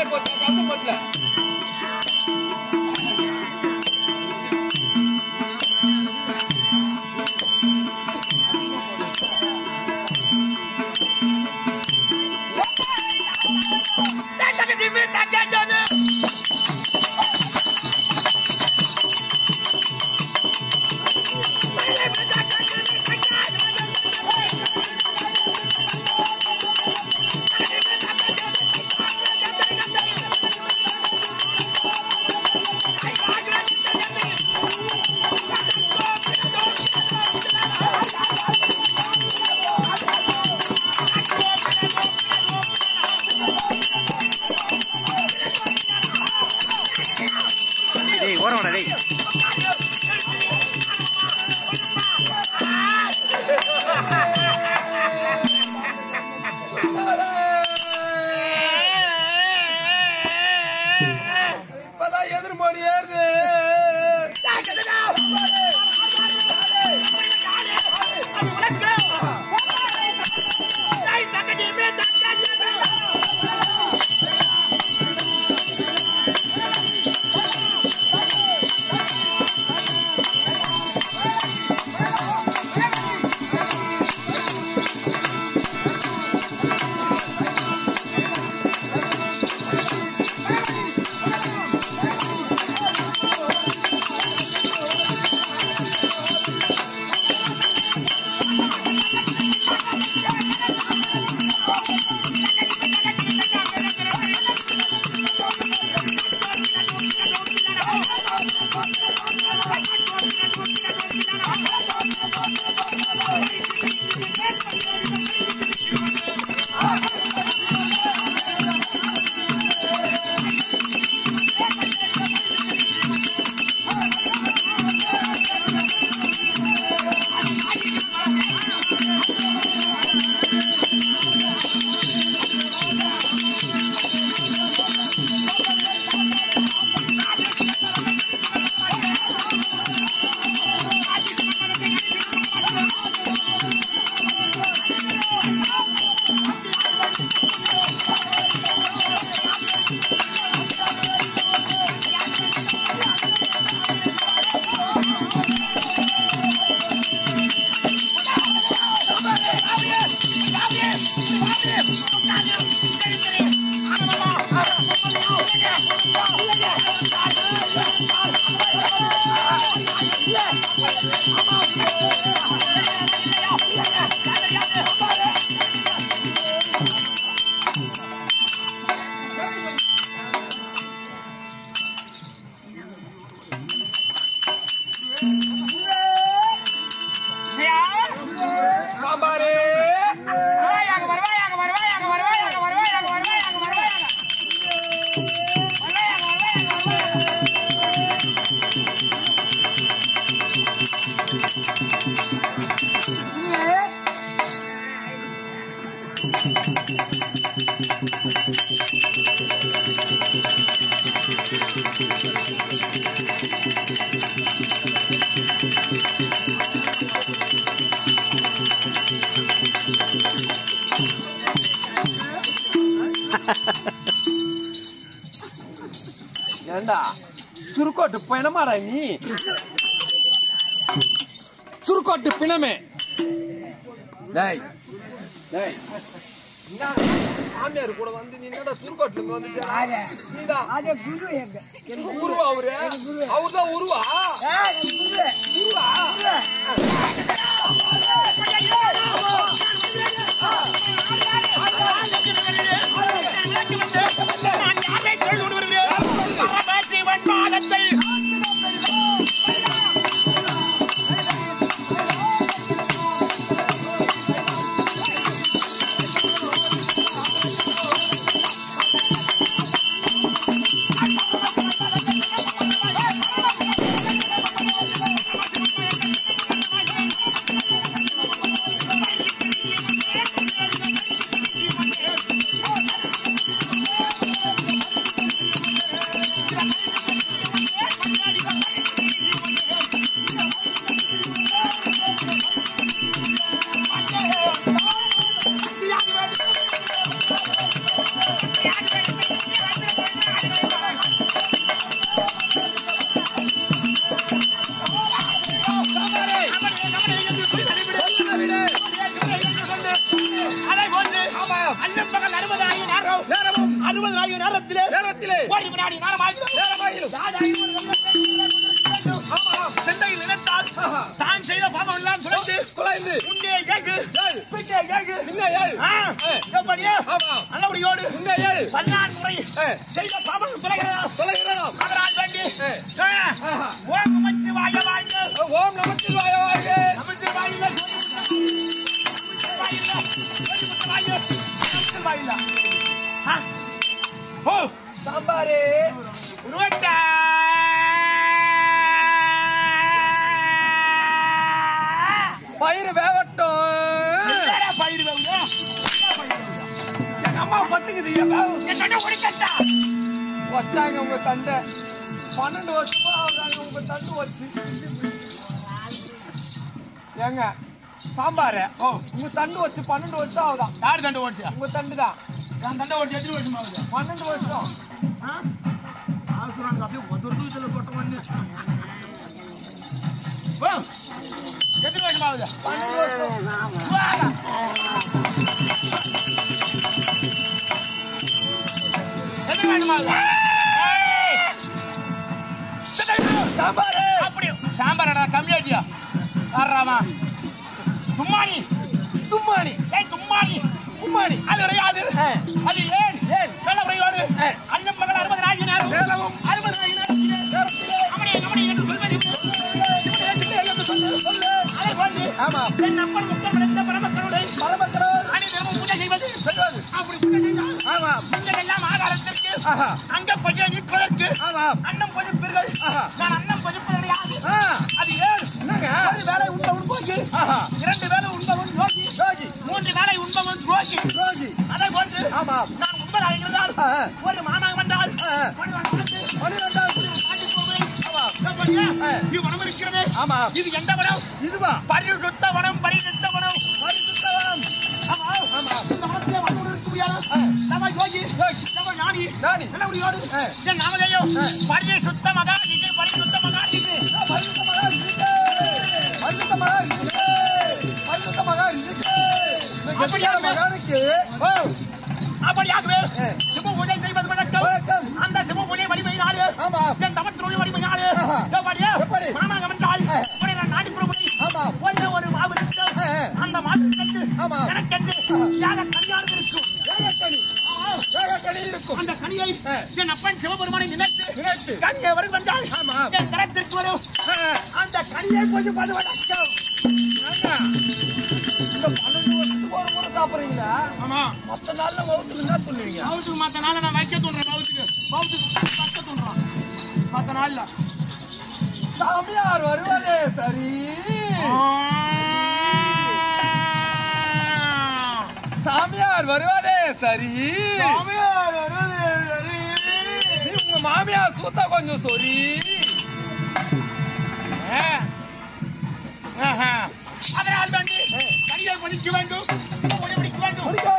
போச்சு கந்த மட்டுல டேய் ஓரமாடா டேய் இப்பதான் எதிர்மொழி ஏறுது சாம்பாரு ஏண்டா சுருக்கோட்டு பிணமாடா நீ சுருக்கோட்டு பிணமே டேய் டேய் என்ன சாமியார் கூட வந்து நீ என்னடா சுருக்கோட்டுல இருந்து வந்துட்ட நீதான் அதே குரு எங்க எங்க உருவா அவரு அவர்தான் உருவா உருவா Yeah. நாயகன் நேரத்திலே நேரத்திலே ஓடி வினாடி நேரமாகிடும் நேரமாகிடும். ராஜா இருவர் கம்பத்தில் ஆமா சென்னையில் நினைத்தால் ஆஹா. தான் செய்த பாவம் எல்லாம் சுழந்து குழாய்ந்து முன்னே ஏகு ஏழு. பின்னே ஏகு பின்னே ஏழு. ஆ, ஏ. எப்படியே ஆமா. நல்லபடியோடு முன்னே ஏழு பன்னான் முறை ஏ. செய்த பாவம் குறைகிறதா தொலைகிறதாம் அதனால் வேண்டி ஏ. ஆ, ஆஹா. ஓம் நமச்சி வாய வாங்க ஓம் நமச்சிவாய வாழ்க நமச்சி வாயில வாயில வாயில நமச்சி வாயில ஆ. ஓ சாம்பாரே உருவட்டா பயிர் வேகட்டும் என்னடா பயிர் வேவுங்க? எங்க அம்மா பத்துக்குது ஏன் வேக என்னடா உடைக்கட்டா? வச்சிட்டாங்க உங்க தண்டை பன்னெண்டு வருஷமா ஆகுறாங்க உங்க தண்டு வச்சு ஏங்க சாம்பாரு ஓ. உங்க தண்டு வச்சு பன்னெண்டு வருஷம் ஆகுதான் யார் தண்டை ஓடிச்சியா? உங்க தண்டு தான் என் தண்டை ஓடிச்சு எத்தனை வருஷம் ஆகுது? பன்னெண்டு வருஷம் ஆ? ஆசுராங்க அப்படியே ஒரு தூரத்துல கொட்ட வந்து. ஓ, எத்தனை வருஷம் ஆகுது? பன்னெண்டு வருஷம் சுவாகா. எத்தனை வருஷம் ஆகுது? ஏய்! சாம்பாரு அப்படி சாம்பாரடா கம்மியாட்டியா ஆறாமா தும்மானி தும்மானி ஏய் தும்மானி தும்மானி அது கிடையாது ஆ. அது ஏன் ஏன்? நல்ல முறையோடு ஆ. அண்ணன் மகள் அறுபது நாள் நேரம் நேரமும் அறுபது நாள் நேரம் கமனி கமனி என்று சொல்வது அதை கொண்டு ஆமா என் அப்பன் முத்தம் விளைந்த பரமக்கனுடைய மரமக்கரோர் அணி தினமும் பூஜை செய்வது சொல்வது அப்படி பூஜை செய்தால் ஆமா நீங்கள் எல்லாம் ஆதாரத்திற்கு ஆஹா. அங்க பைய நீக்குவதற்கு ஆமா அன்னம் பொதுப்பீர்கள் ஆஹா. நான் அன்னம் பொதுப்பு கிடையாது ஆ, அது ஏன் என்னங்க ஒரு வேலை உண்பவன் போக்கி ஆஹா. இரண்டு வேலை உண்பவன் யோகி யோகி மூன்று வேலை உண்பவன் துரோகி யோகி அதை போன்று ஆமா. நான் உண்பதாக இருந்தால் ஆ. ஒரு மாமாங்க வந்தால் ஆ. ஒரு வனத்துக்கு பன்னிரெண்டாம் ஒரு காட்டுக்கு போவேன். ஆமா எப்படியா? ஆ. இது வனம் இருக்கிறது ஆமா இது எந்த வனம் இதுவா பரிசுத்த வனம் பரிசுத்த வனம் பரிசுத்தவனம் ஆமா ஆமா. இந்த வனத்திலே வனோடு இருக்க முடியாது ஆ. நம்ம யோகி யோகி. நம்ம ஞானி ஞானி. நல்லபடியோடு ஆ. என் நாமதேயம் ஆ. பரிசுத்த மகா இது பரிசுத்த மகா இது பரிசுத்தமாக இருக்கு பரிசுத்தமாக இருக்கு பரிசுத்தமாக இருக்கு இந்த கெட்டியான மகானுக்கு ஓ, அப்படியாகவே ஆ. சிவ பூஜை செய்வது வழக்கம் வழக்கம். அந்த சிவ பூஜை வலிமையினாலே ஆமா. என் தமத்தினுடைய வலிமையினாலே ஆஹா. எப்படியா எப்படி? மாமனாக வந்தால் ஆ. ஒரு நான் நாடிப்புற முறை ஆமா. ஒரே ஒரு மாவு இருக்கும். ஆ, ஆ. அந்த மாவுக்கு ஆமா. எனக்கென்று ஆஹா. யாக கல்யாணம் இருக்கும் ஏகக்கனி ஆ. ஏகக்கனி இருக்கும் அந்த கனியை ஆ. என் அப்பன் சிவபெருமானை நினைத்து நினைத்து. கனியை வரும் வந்தால் ஆமா. என் கரத்திற்கு வரும் ஆ, அந்த கனியை கொஞ்சம் பதுவடக்கம் ஏங்க, இந்த பன்னெண்டு வருஷத்துக்கு ஒரு முறை சாப்பிடுறீங்களா ஆமா மத்த நாள்ல வகுத்துல என்ன சொல்லுவீங்க பவுத்துக்கு மத்த நாள்ல நான் வைக்க தோன்றேன் பவுத்துக்கு பவுத்துக்கு வைக்க தோன்றான் மத்த நாள்ல சாமியார் வருவதே சரி சாமியார் வருவதே சரி சாமியார் வருவது சரி. நீ உங்க மாமியார் சூத்த கொஞ்சம் சொரி ஆ. ஆஹா. அதனால் தாண்டி கனியை ஒழிக்க வேண்டும் சிவ ஒளி ஒழிக்க வேண்டும் முடிக்க